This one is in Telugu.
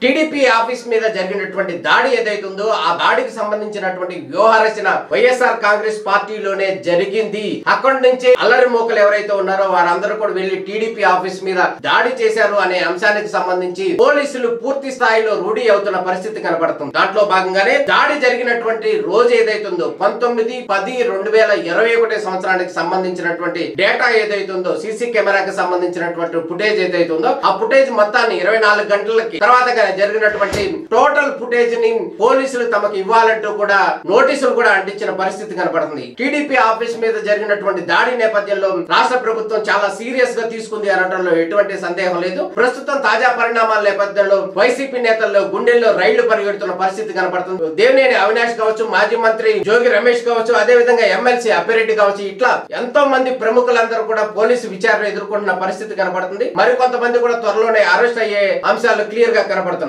టీడీపీ ఆఫీస్ మీద జరిగినటువంటి దాడి ఏదైతే ఉందో ఆ దాడికి సంబంధించినటువంటి వ్యూహరచన వైఎస్ఆర్ కాంగ్రెస్ పార్టీలోనే జరిగింది అక్కడి నుంచి అల్లరి మోకలు ఎవరైతే ఉన్నారో వారందరూ కూడా వెళ్లి టీడీపీ ఆఫీస్ మీద దాడి చేశారు అనే అంశానికి సంబంధించి పోలీసులు పూర్తి స్థాయిలో రూఢీ అవుతున్న పరిస్థితి కనబడుతుంది దాంట్లో భాగంగానే దాడి జరిగినటువంటి రోజు ఏదైతే ఉందో పంతొమ్మిది పది రెండు వేల ఇరవై ఒకటి సంవత్సరానికి సంబంధించినటువంటి డేటా ఏదైతే ఉందో సీసీ కెమెరాకి సంబంధించినటువంటి ఫుటేజ్ ఏదైతే ఉందో ఆ ఫుటేజ్ మొత్తాన్ని ఇరవై నాలుగు గంటలకి తర్వాత జరిగినటువంటి టోటల్ ఫుటేజ్ ని పోలీసులు తమకు ఇవ్వాలంటూ కూడా నోటీసులు కూడా అంటించిన పరిస్థితి కనబడుతుంది టీడీపీ ఆఫీస్ మీద జరిగినటువంటి దాడి నేపథ్యంలో రాష్ట్ర ప్రభుత్వం చాలా సీరియస్ గా తీసుకుంది అనడంలో ఎటువంటి సందేహం లేదు ప్రస్తుతం తాజా పరిణామాల నేపథ్యంలో వైసీపీ నేతల్లో గుండెల్లో రైళ్లు పరిగెడుతున్న పరిస్థితి కనబడుతుంది దేవినేని అవినాష్ కావచ్చు మాజీ మంత్రి జోగి రమేష్ కావచ్చు అదే విధంగా ఎమ్మెల్సీ అప్పిరెడ్డి కావచ్చు ఇట్లా ఎంతో మంది ప్రముఖులందరూ కూడా పోలీసు విచారణ ఎదుర్కొంటున్న పరిస్థితి కనబడుతుంది మరి కొంతమంది కూడా త్వరలోనే అరెస్ట్ అయ్యే అంశాలు క్లియర్ గా కనబడుతున్నాయి